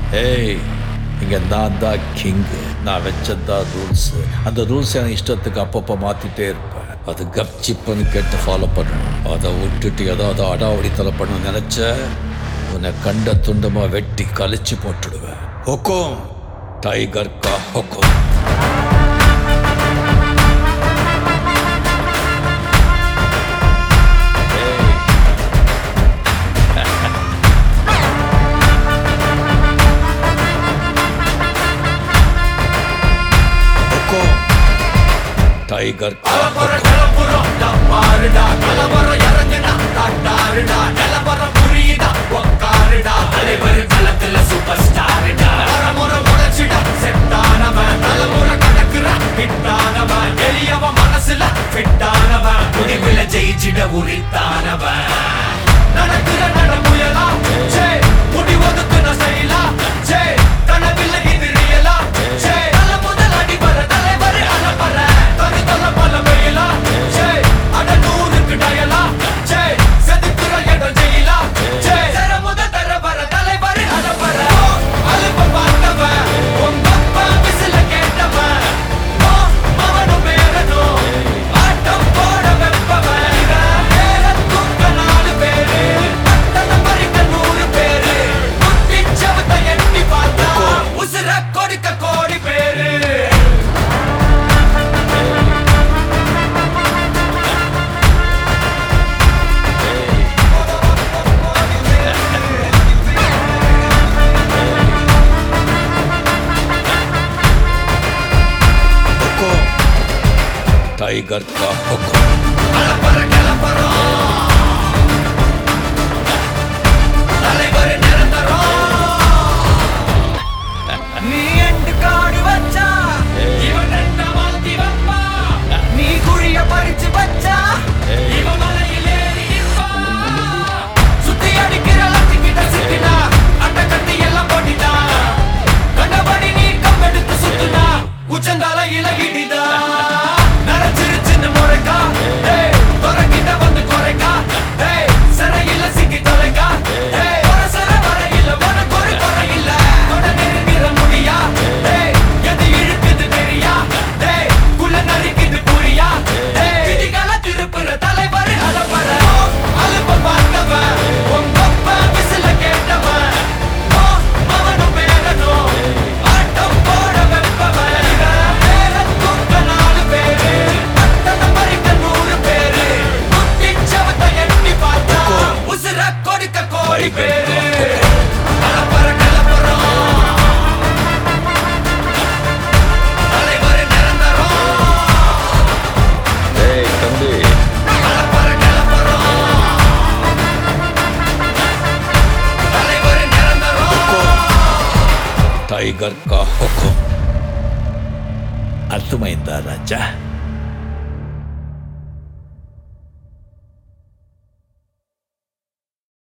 ஏய் இங்க நான் தான் கிங்கு நான் வச்சதான் ரூல்ஸ் அந்த ரூல்ஸ் என் இஷ்டத்துக்கு அப்பப்போ மாத்திட்டே இருப்பேன் அது கப்சிப்புன்னு கேட்டு ஃபாலோ பண்ணணும் அதை விட்டுட்டு ஏதாவது அடாவடித்தலை பண்ண நினைச்ச உன்னை கண்ட துண்டமா வெட்டி கழிச்சு போட்டுடுவேன் ஹொக்கோம் டைகர் கா ஹொக்கோம் ஹொக்கோம் டைகர் கா ஹொக்கோம் ஜெயிச்சிட உரித்தானவன் நடக்கிற நடமுயலா ஜே முடிவதுக்குன செயலா ஜே கனவில்ல இது ரியலா ஜே தல முதல் அடிபர தலைவர் அலப்பற தனி தல பல வெயிலா ஜே அட நூறுக்கு டயலா ஜே செதுக்குற இடம் ஜெயிலா ஜே தர முத தர வர தலைவர் அலப்பற அலுப்ப பார்த்தவன் உங்க அப்பா விசில கேட்டவன் ஓ, அவனும் பேரனும் ஆட்டம் போட வெப்பவன் இவன் பேர தூக்க நாலு பேரு பட்டணம் பறிக்க நூறு பேரு குத்தி சவத்தை எட்டி பார்த்தா உசுர கொடுக்க கோடி பேரு ஹொக்கோம் டைகர் கா ஹொக்கோம் அலப்பற கிளப்பறோம் தலைவர் நிரந்தரம் நீ எண்டு காடு வச்சா இவன் ரெண்ட மாத்தி வைப்பா நீ குழிய பறிச்சு வச்சா இவன் மலையில் ஏறி நிற்பா சுத்தி அடிக்கிற லட்சிக்கிட்ட சிக்கினா அட்ட கட்டி எல்லாம் போட்டிட்டா கண்டபடி நீ கம்பெடுத்து சுத்துனா உச்சந்தால இலகிடிதா நரைச்சிருச்சுன்னு முறைக்கா டேய் துறக்கிட்ட வந்து குறைக்கா டேய் சிறையில சிக்கி தொலைக்கா டேய் ஒரு சிற வரையில உனக்கு ஒரு குறை இல்ல தொட நெருங்கிற முடியா டேய் எது இழுக்குது தெரியா டேய் குள்ள நரிக்குது புரியா டேய் விதிகள திருப்புற தலைவர் அலப்பற அலுப்ப பார்த்தவன் உங்க அப்பா விசில கேட்டவன் ஓ, அவனும் பேரனும் ஆட்டம் போட வெப்பவன் இவன் பேர தூக்க நாலு பேரு பட்டணம் பறிக்க நூறு பேரு குத்தி சவத்தை எட்டி பார்த்தா உசுர கொடுக்க கோடி பேரு அலப்பற கிளப்புறோம் தலைவர் நிரந்தரம் ஏய் தம்பி அலப்பற கிளப்புறோம் தலைவர் நிரந்தரம் டைகர் கா ஹொக்கோம் అర్థమైందా రాజా